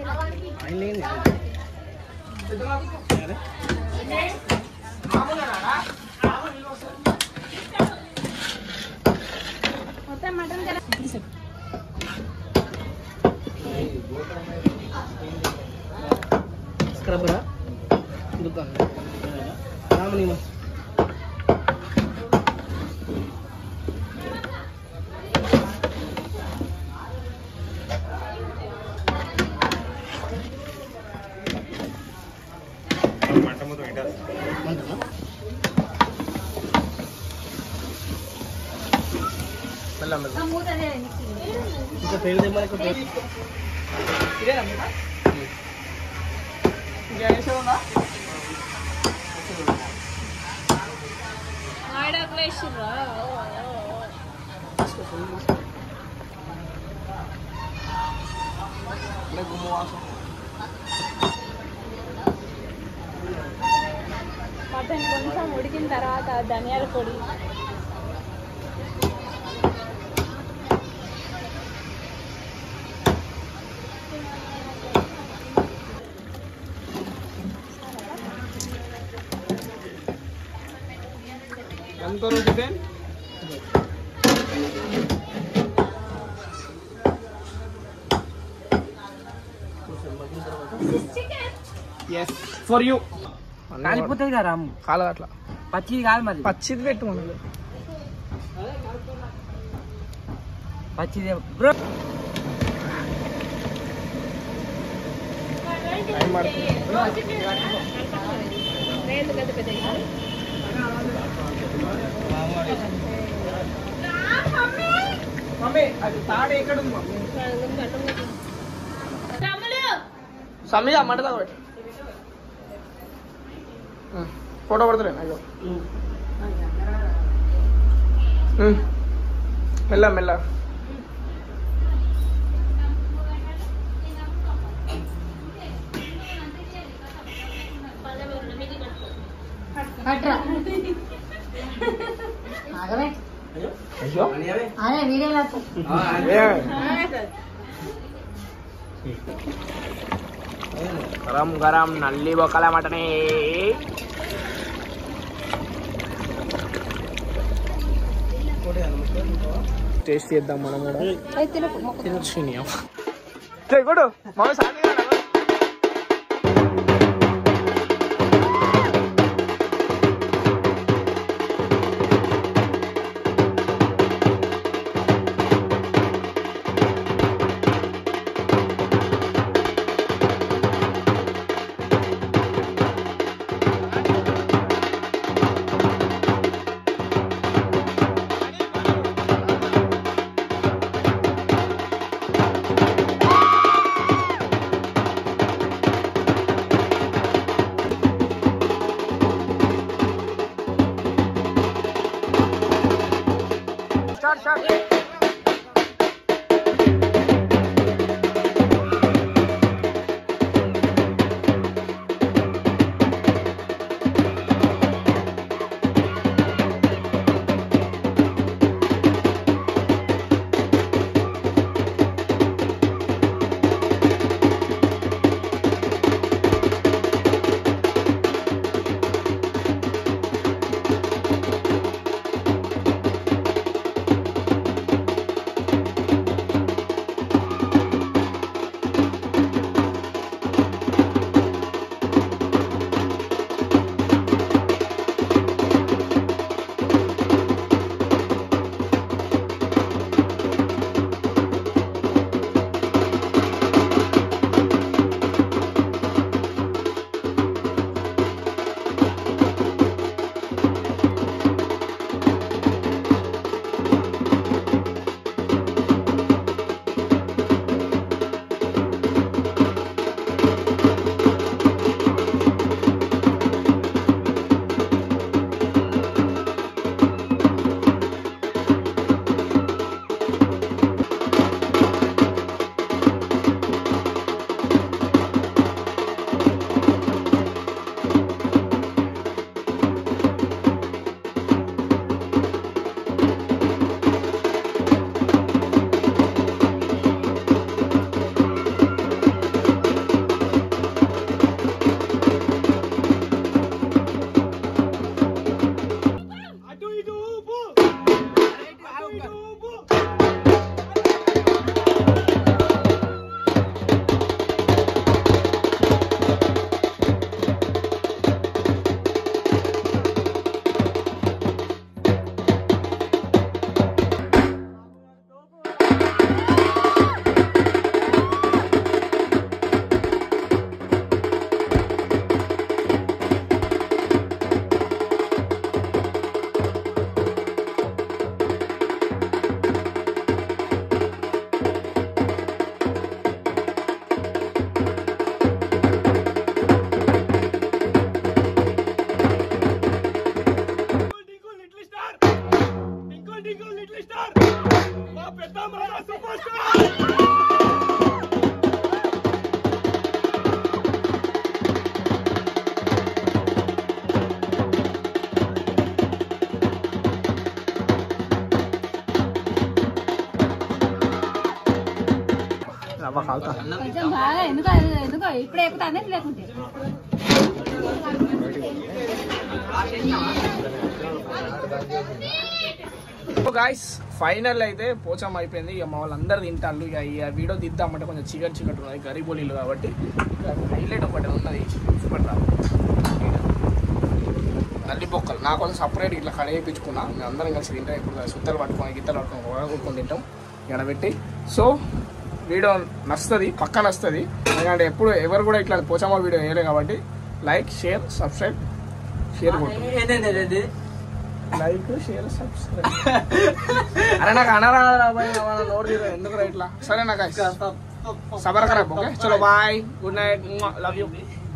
మొత్తం మటన్ కదా స్క్రబ్బరా దుకాణం రామని మంటనా మెల్ల మెల్ల మూతనే ఇంకా ఫెయిల్ తెమ్మని ఇక్కడ ఆడలేసిర్రా మటన్ కొంచెం ఉడికిన తర్వాత ధనియాల పొడి ఎంత రూపీ ఎస్ ఫర్ యూ కాలిపోతుంది కదా రాము కాల అట్లా పచ్చిది కాదు మరి పచ్చిది పెట్టు మనకి పచ్చిది బ్రో టైం పడుతుంది రేట్లు పెద్ద పెద్ద మమ్మీ అది తాడు ఎక్కడ ఉంది మమ్మీ సమయ మంట తగ్గబెట్టు ఫోటో పడతలే అయ్యో మెల్ల మెల్ల అయ్యో గరం గరం నల్లి బొక్కల మటనే టేస్ట్ చేద్దాం మనం కూడా తినొచ్చు కొడు మమ్మీ సాని అవ్వ కాలుతా కొంచెం బాగా ఎందుకో ఎందుకో ఇప్పుడే ఎక్కుతా అనేది లేకుంటే గాయస్ ఫైనల్ అయితే పోచం అయిపోయింది ఇక మా వాళ్ళందరూ తింటారు ఇక ఈ వీడియో తీద్దామంటే కొంచెం చీకటి చీకటి ఉన్నది గరీబోలీలు కాబట్టి హైలైట్ ఒకటి ఉన్నది చూపెట్టాలి నల్లి బొక్కలు నా కోసం సపరేట్ ఇట్లా కడ వేయించుకున్నా మేము అందరం కలిసి తింటాం ఇప్పుడు సుత్తలు పట్టుకొని గిత్తలు పట్టుకొని ఒక కొట్టుకొని తింటాం ఎడబెట్టి సో వీడియో నస్తుంది పక్క నస్తుంది ఎందుకంటే ఎప్పుడు ఎవరు కూడా ఇట్లా పోచమ్మ వీడియో వేయలేదు కాబట్టి లైక్ షేర్ సబ్స్క్రైబ్ షేర్ కొట్టు లైక్ షేర్ సబ్స్క్రైబ్ అరే నాకు అనరా నోరు తీరు ఎందుకు ఇట్లా సరే నాకు సబర్ ఖరాబ్ ఓకే చలో bye good night love you